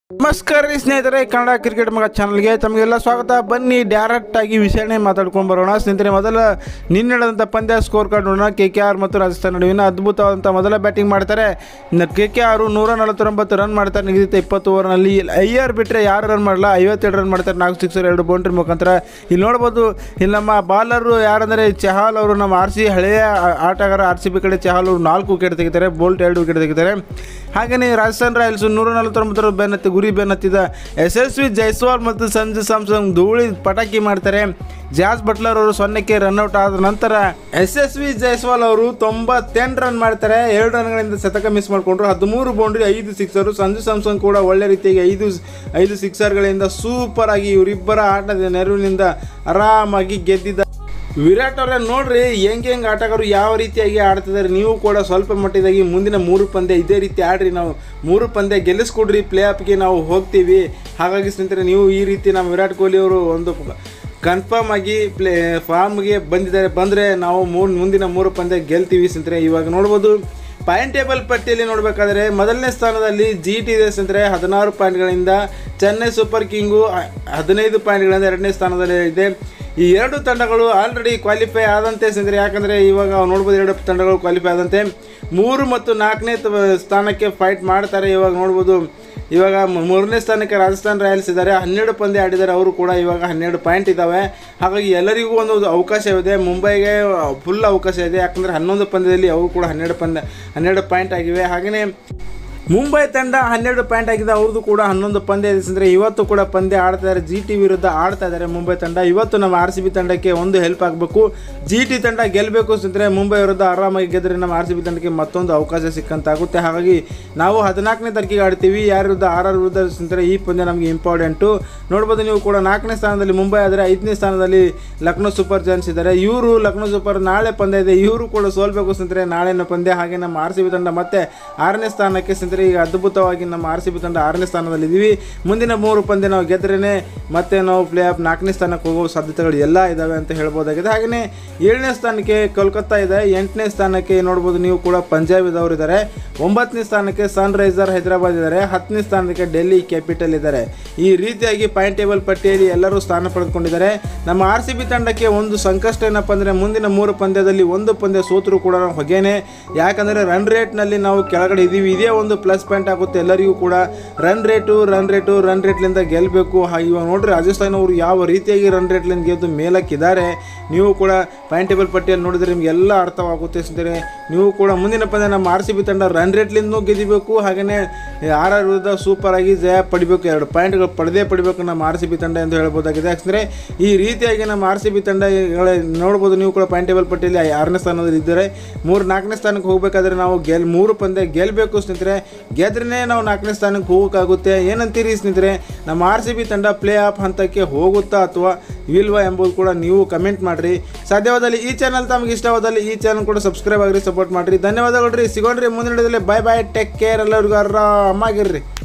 ನಮಸ್ಕಾರ ರೀ ಸ್ನೇಹಿತರೆ ಕನ್ನಡ ಕ್ರಿಕೆಟ್ ಮಗ ಚಾನಲ್ಗೆ ತಮಗೆಲ್ಲ ಸ್ವಾಗತ ಬನ್ನಿ ಡೈರೆಕ್ಟ್ ಆಗಿ ವಿಷಯನೇ ಮಾತಾಡ್ಕೊಂಡು ಬರೋಣ ಸ್ನೇಹಿತರೆ ಮೊದಲ ನಿನ್ನೆ ನಡೆದಂಥ ಪಂದ್ಯ ಸ್ಕೋರ್ ಕಾರ್ಡ್ ನೋಡೋಣ ಕೆ ಕೆ ಆರ್ ಮತ್ತು ರಾಜಸ್ಥಾನ ನಡುವಿನ ಅದ್ಭುತವಾದಂಥ ಮೊದಲ ಬ್ಯಾಟಿಂಗ್ ಮಾಡ್ತಾರೆ ಕೆ ಕೆ ಆರು ನೂರ ನಲವತ್ತೊಂಬತ್ತು ರನ್ ಮಾಡ್ತಾರೆ ನಿಗದಿತ ಇಪ್ಪತ್ತು ಓವರ್ನಲ್ಲಿ ಐಆರ್ ಬಿಟ್ಟರೆ ಯಾರು ರನ್ ಮಾಡಲ್ಲ ಐವತ್ತೆರಡು ರನ್ ಮಾಡ್ತಾರೆ ನಾಲ್ಕು ಸಿಕ್ಸರ್ ಎರಡು ಬೌಂಡ್ರಿ ಮುಖಾಂತರ ಇಲ್ಲಿ ನೋಡ್ಬೋದು ಇಲ್ಲಿ ನಮ್ಮ ಬಾಲರು ಯಾರಂದರೆ ಚಹಾಲ್ ಅವರು ನಮ್ಮ ಆರ್ ಸಿ ಹಳೆಯ ಆ- ಆಟಗಾರ ಆರ್ ಸಿ ಬಿ ಕಡೆ ಚಹಾಲ್ ಅವರು ನಾಲ್ಕು ವಿಕೆಟ್ ತೆಗಿತಾರೆ ಬೋಲ್ಟ್ ಎರಡು ವಿಕೆಟ್ ತೆಗಿತಾರೆ ಹಾಗೆಯೇ ರಾಜಸ್ಥಾನ್ ರಾಯಲ್ಸ್ ನೂರ ನಲವತ್ತೊಂಬತ್ತರ ಬೆನ್ನತ್ತಿ ಗುರಿ ಬೆನ್ನತ್ತಿದ ಎಸ್ ಎಸ್ ವಿ ಜೈಸ್ವಾಲ್ ಮತ್ತು ಸಂಜು ಸ್ಯಾಮ್ಸಂಗ್ ಧೂಳಿ ಪಟಾಕಿ ಮಾಡ್ತಾರೆ ಜಾಸ್ ಬಟ್ಲರ್ ಅವರು ಸೊನ್ನೆಕ್ಕೆ ರನ್ಔಟ್ ಆದ ನಂತರ ಎಸ್ ಎಸ್ ವಿ ಜೈಸ್ವಾಲ್ ಅವರು ತೊಂಬತ್ತೆಂಟು ರನ್ ಮಾಡ್ತಾರೆ ಎರಡು ರನ್ಗಳಿಂದ ಶತಕ ಮಿಸ್ ಮಾಡಿಕೊಂಡ್ರು ಹದಿಮೂರು ಬೌಂಡ್ರಿ ಐದು ಸಿಕ್ಸರು ಸಂಜು ಸ್ಯಾಮ್ಸಂಗ್ ಕೂಡ ಒಳ್ಳೆ ರೀತಿಯಾಗಿ ಐದು ಐದು ಸಿಕ್ಸರ್ಗಳಿಂದ ಸೂಪರ್ ಆಗಿ ಇವರಿಬ್ಬರ ಆಟದ ನೆರವಿನಿಂದ ಆರಾಮಾಗಿ ಗೆದ್ದಿದ್ದ ವಿರಾಟ್ ಅವರೇ ನೋಡ್ರಿ ಹೆಂಗೆ ಹೆಂಗೆ ಆಟಗಾರರು ಯಾವ ರೀತಿಯಾಗಿ ಆಡ್ತಿದ್ದಾರೆ ನೀವು ಕೂಡ ಸ್ವಲ್ಪ ಮಟ್ಟಿದಾಗಿ ಮುಂದಿನ ಮೂರು ಪಂದ್ಯ ಇದೇ ರೀತಿ ಆಡ್ರಿ ನಾವು ಮೂರು ಪಂದ್ಯ ಗೆಲ್ಲಿಸ್ಕೊಡ್ರಿ ಪ್ಲೇ ಆಫ್ಗೆ ನಾವು ಹೋಗ್ತೀವಿ ಹಾಗಾಗಿ ಸ್ನೇಹಿತರೆ ನೀವು ಈ ರೀತಿ ನಮ್ಮ ವಿರಾಟ್ ಕೊಹ್ಲಿ ಅವರು ಒಂದು ಕನ್ಫರ್ಮ್ ಆಗಿ ಪ್ಲೇ ಫಾರ್ಮ್ಗೆ ಬಂದಿದ್ದಾರೆ ಬಂದರೆ ನಾವು ಮೂರು ಮುಂದಿನ ಮೂರು ಪಂದ್ಯ ಗೆಲ್ತೀವಿ ಸ್ನೇಹಿತರೆ ಇವಾಗ ನೋಡ್ಬೋದು ಪಾಯಿಂಟ್ ಟೇಬಲ್ ಪಟ್ಟಿಯಲ್ಲಿ ನೋಡಬೇಕಾದ್ರೆ ಮೊದಲನೇ ಸ್ಥಾನದಲ್ಲಿ ಜಿ ಟಿ ಇದೆ ಸ್ನೇಹಿತರೆ ಹದಿನಾರು ಪಾಯಿಂಟ್ಗಳಿಂದ ಚೆನ್ನೈ ಸೂಪರ್ ಕಿಂಗು ಹ- ಹದಿನೈದು ಪಾಯಿಂಟ್ಗಳಿಂದ ಎರಡನೇ ಸ್ಥಾನದಲ್ಲಿ ಇದೆ ಈ ಎರಡು ತಂಡಗಳು ಆಲ್ರೆಡಿ ಕ್ವಾಲಿಫೈ ಆದಂತೆ ಸ್ನೇಹಿತರೆ ಯಾಕಂದರೆ ಇವಾಗ ನೋಡ್ಬೋದು ಎರಡು ತಂಡಗಳು ಕ್ವಾಲಿಫೈ ಆದಂತೆ ಮೂರು ಮತ್ತು ನಾಲ್ಕನೇ ತ- ಸ್ಥಾನಕ್ಕೆ ಫೈಟ್ ಮಾಡ್ತಾರೆ ಇವಾಗ ನೋಡ್ಬೋದು ಇವಾಗ ಮ- ಮೂರನೇ ಸ್ಥಾನಕ್ಕೆ ರಾಜಸ್ಥಾನ್ ರಾಯಲ್ಸ್ ಇದ್ದಾರೆ ಹನ್ನೆರಡು ಪಂದ್ಯ ಆಡಿದ್ದಾರೆ ಅವರು ಕೂಡ ಇವಾಗ ಹನ್ನೆರಡು ಪಾಯಿಂಟ್ ಇದ್ದಾವೆ ಹಾಗಾಗಿ ಎಲ್ಲರಿಗೂ ಒಂದು ಅವಕಾಶವಿದೆ ಮುಂಬೈಗೆ ಫುಲ್ ಅವಕಾಶ ಇದೆ ಯಾಕಂದರೆ ಹನ್ನೊಂದು ಪಂದ್ಯದಲ್ಲಿ ಅವರು ಕೂಡ ಹನ್ನೆರಡು ಪಂದ್ಯ ಹನ್ನೆರಡು ಪಾಯಿಂಟ್ ಆಗಿವೆ ಹಾಗೆಯೇ ಮುಂಬೈ ತಂಡ ಹನ್ನೆರಡು ಪಾಯಿಂಟ್ ಆಗಿದೆ ಅವ್ರದ್ದು ಕೂಡ ಹನ್ನೊಂದು ಪಂದ್ಯ ಇದೆ ಅಂದರೆ ಇವತ್ತು ಕೂಡ ಪಂದ್ಯ ಆಡ್ತಾ ಇದ್ದಾರೆ ಜಿ ಟಿ ವಿರುದ್ಧ ಆಡ್ತಾ ಇದ್ದಾರೆ ಮುಂಬೈ ತಂಡ ಇವತ್ತು ನಮ್ಮ ಆರ್ ಸಿ ಬಿ ತಂಡಕ್ಕೆ ಒಂದು ಹೆಲ್ಪ್ ಆಗಬೇಕು ಜಿ ಟಿ ತಂಡ ಗೆಲ್ಲಬೇಕು ಅಂದರೆ ಮುಂಬೈ ವಿರುದ್ಧ ಆರಾಮಾಗಿ ಗೆದ್ದರೆ ನಮ್ಮ ಆರ್ ಸಿ ಬಿ ತಂಡಕ್ಕೆ ಮತ್ತೊಂದು ಅವಕಾಶ ಸಿಕ್ಕಂತಾಗುತ್ತೆ ಹಾಗಾಗಿ ನಾವು ಹದಿನಾಲ್ಕನೇ ತಾರೀಕಿಗೆ ಆಡ್ತೀವಿ ಯಾರ ವಿರುದ್ಧ ಆರ್ ಆರ್ ವಿರುದ್ಧ ಅಂದರೆ ಈ ಪಂದ್ಯ ನಮಗೆ ಇಂಪಾರ್ಟೆಂಟು ನೋಡ್ಬೋದು ನೀವು ಕೂಡ ನಾಲ್ಕನೇ ಸ್ಥಾನದಲ್ಲಿ ಮುಂಬೈ ಆದರೆ ಐದನೇ ಸ್ಥಾನದಲ್ಲಿ ಲಕ್ನೋ ಸೂಪರ್ ಜಾನ್ಸ್ ಇದ್ದಾರೆ ಇವರು ಲಕ್ನೋ ಸೂಪರ್ ನಾಳೆ ಪಂದ್ಯ ಇದೆ ಇವರು ಕೂಡ ಸೋಲ್ಬೇಕು ಸ್ನೇಹಿತರೆ ನಾಳೆನ ಪಂದ್ಯ ಹಾಗೆ ನಮ್ಮ ಆರ್ ಸಿ ಬಿ ತಂಡ ಮತ್ತೆ ಆರನೇ ಸ್ಥಾನಕ್ಕೆ ಸ್ನೇಹಿತರೆ ಈಗ ಅದ್ಭುತವಾಗಿ ನಮ್ಮ ಆರ್ ಸಿ ಬಿ ತಂಡ ಆರನೇ ಸ್ಥಾನದಲ್ಲಿ ಇದ್ದೀವಿ ಮುಂದಿನ ಮೂರು ಪಂದ್ಯ ನಾವು ಗೆದ್ರೇ ಮತ್ತೆ ನಾವು ಪ್ಲೇ ಆಫ್ ನಾಲ್ಕನೇ ಸ್ಥಾನಕ್ಕೆ ಹೋಗೋ ಸಾಧ್ಯತೆಗಳು ಎಲ್ಲ ಇದ್ದಾವೆ ಅಂತ ಹೇಳ್ಬೋದಾಗಿದೆ ಹಾಗೆಯೇ ಏಳನೇ ಸ್ಥಾನಕ್ಕೆ ಕೋಲ್ಕತ್ತಾ ಇದೆ ಎಂಟನೇ ಸ್ಥಾನಕ್ಕೆ ನೋಡ್ಬೋದು ನೀವು ಕೂಡ ಪಂಜಾಬ್ ಇದ್ದವರು ಇದ್ದಾರೆ ಒಂಬತ್ತನೇ ಸ್ಥಾನಕ್ಕೆ ಸನ್ ರೈಸರ್ ಹೈದರಾಬಾದ್ ಇದ್ದಾರೆ ಹತ್ತನೇ ಸ್ಥಾನಕ್ಕೆ ಡೆಲ್ಲಿ ಕ್ಯಾಪಿಟಲ್ ಇದ್ದಾರೆ ಈ ರೀತಿಯಾಗಿ ಪಾಯಿಂಟ್ ಟೇಬಲ್ ಪಟ್ಟಿಯಲ್ಲಿ ಎಲ್ಲರೂ ಸ್ಥಾನ ಪಡೆದುಕೊಂಡಿದ್ದಾರೆ ನಮ್ಮ ಆರ್ ಸಿ ಬಿ ತಂಡಕ್ಕೆ ಒಂದು ಸಂಕಷ್ಟ ಏನಪ್ಪ ಅಂದರೆ ಮುಂದಿನ ಮೂರು ಪಂದ್ಯದಲ್ಲಿ ಒಂದು ಪಂದ್ಯ ಸೋತರೂ ಕೂಡ ನಾವು ಹೊಗೆನೆ ಯಾಕಂದರೆ ರನ್ ರೇಟ್ನಲ್ಲಿ ನಾವು ಕೆಳಗಡೆ ಇದ್ದೀವಿ ಇದೇ ಒಂದು ಪ್ಲಸ್ ಪಾಯಿಂಟ್ ಆಗುತ್ತೆ ಎಲ್ಲರಿಗೂ ಕೂಡ run rate run rate run ರೇಟ್ಲಿಂದ ಗೆಲ್ಲಬೇಕು ಇವಾಗ ನೋಡ್ರಿ ರಾಜಸ್ಥಾನ ಅವರು ಯಾವ ರೀತಿಯಾಗಿ ರನ್ ರೇಟ್ಲಿಂದ ಗೆದ್ದು ಮೇಲಕ್ಕಿದ್ದಾರೆ ನೀವು ಕೂಡ ಪಾಯಿಂಟ್ ಟೇಬಲ್ ಪಟ್ಟಿಯಲ್ಲಿ ನೋಡಿದ್ರೆ ನಿಮ್ಗೆ ಎಲ್ಲ ಅರ್ಥವಾಗುತ್ತೆ ಸ್ನೇಹಿತರೆ ನೀವು ಕೂಡ ಮುಂದಿನ ಪಂದ್ಯ ನಮ್ಮ ಆರ್ ಸಿ ಬಿ ತಂಡ ರನ್ ರೇಟ್ಲಿಂದನೂ ಗೆದಿಬೇಕು ಹಾಗೆಯೇ ಆರ್ ಆರ್ ವಿರುದ್ಧ ಸೂಪರ್ ಆಗಿ ಜಯ ಪಡಿಬೇಕು ಎರಡು ಪಾಯಿಂಟ್ಗಳು ಪಡೆದೇ ಪಡಿಬೇಕು ನಮ್ಮ ಆರ್ ಸಿ ಬಿ ತಂಡ ಎಂದು ಹೇಳ್ಬೋದಾಗಿದೆ ಯಾಕಂದರೆ ಈ ರೀತಿಯಾಗಿ ನಮ್ಮ ಆರ್ ಸಿ ಬಿ ತಂಡಗಳ ನೋಡ್ಬೋದು ನೀವು ಕೂಡ ಪಾಯಿಂಟ್ ಟೇಬಲ್ ಪಟ್ಟಿಯಲ್ಲಿ ಆರನೇ ಸ್ಥಾನದಲ್ಲಿ ಇದ್ದರೆ ಮೂರು ನಾಲ್ಕನೇ ಸ್ಥಾನಕ್ಕೆ ಹೋಗಬೇಕಾದ್ರೆ ನಾವು ಗೆಲ್ ಮೂರು ಪಂದ್ಯ ಗೆಲ್ಲಬೇಕು ಸ್ನೇಹಿತರೆ ಗೆದ್ರೇ ನಾವು ನಾಲ್ಕನೇ ಸ್ಥಾನಕ್ಕೆ ಹೋಗೋಕ್ಕಾಗುತ್ತೆ ಏನಂತೀರಿ ಸ್ನೇಹಿತರೆ ನಮ್ಮ ಆರ್ ಸಿ ಬಿ ತಂಡ ಪ್ಲೇ ಆಫ್ ಹಂತಕ್ಕೆ ಹೋಗುತ್ತಾ ಅಥವಾ ಇಲ್ವಾ ಎಂಬುದು ಕೂಡ ನೀವು ಕಮೆಂಟ್ ಮಾಡಿರಿ ಸಾಧ್ಯವಾದಲ್ಲಿ ಈ ಚಾನಲ್ ತಮಗೆ ಇಷ್ಟವಾದಲ್ಲಿ ಈ ಚಾನಲ್ ಕೂಡ ಸಬ್ಸ್ಕ್ರೈಬ್ ಆಗಿರಿ ಸಪೋರ್ಟ್ ಮಾಡಿರಿ ಧನ್ಯವಾದಗಳು ರೀ ಸಿಗೋಣ್ರಿ ಮುಂದಿನ ಬಾಯ್ ಬಾಯ್ ಟೇಕ್ ಕೇರ್ ಎಲ್ಲರಿಗೂ ಆರಾಮಾಗಿರ್ರಿ